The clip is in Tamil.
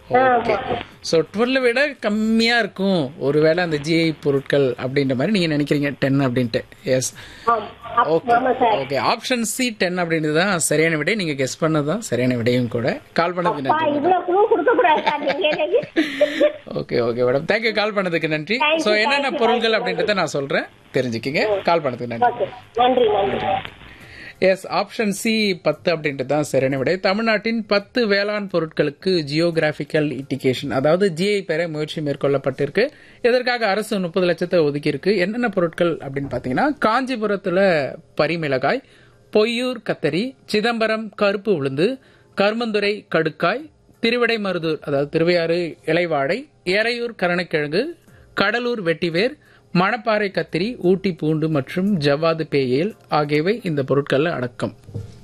ஓகே ஸோ டுவெல்ல விட கம்மியா இருக்கும் ஒருவேளை அந்த ஜிஐ பொருட்கள் அப்படின்ற மாதிரி நீங்க நினைக்கிறீங்க டென் அப்படின்ட்டு எஸ் ஆம். அப்- ஓகே ஆமா sir okay option C ten அப்படின்றது தான் சரியான விடை நீங்க கெஸ் பண்ணது தான் சரியான விடையும் கூட கால் பண்ணதுக்கு அப்பா நன்றி இவ்வளவு குழு கொடுக்க கூடாது சார் நீங்க எனக்கு okay okay madam thank you call பண்ணதுக்கு நன்றி Thank you, ஸோ thank என்னென்ன you, பொருட்கள் thank you. அப்படின்றத நான் சொல்றேன் தெரிஞ்சுக்கிங்க கால் பண்ணதுக்கு நன்றி ஓகே நன்றி நன்றி எஸ் ஆப்ஷன் சி பத்து அப்படின்றது தான் சரியான விடை தமிழ்நாட்டின் பத்து வேளாண் பொருட்களுக்கு ஜியோகிராபிக்கல் இண்டிகேஷன் அதாவது ஜிஐ பெற முயற்சி மேற்கொள்ளப்பட்டிருக்கு இதற்காக அரசு முப்பது லட்சத்தை ஒதுக்கியிருக்கு என்னென்ன பொருட்கள் அப்படின்னு பார்த்தீங்கன்னா காஞ்சிபுரத்துல பரிமிளகாய் பொய்யூர் கத்தரி சிதம்பரம் கருப்பு உளுந்து கருமந்துறை கடுக்காய் திருவிடைமருதூர் அதாவது திருவையாறு இலைவாழை எறையூர் கரணக்கிழங்கு கடலூர் வெட்டிவேர் மணப்பாறை கத்திரி ஊட்டி பூண்டு மற்றும் ஜவ்வாது பேயேல் ஆகியவை இந்த பொருட்கள்ல அடக்கம்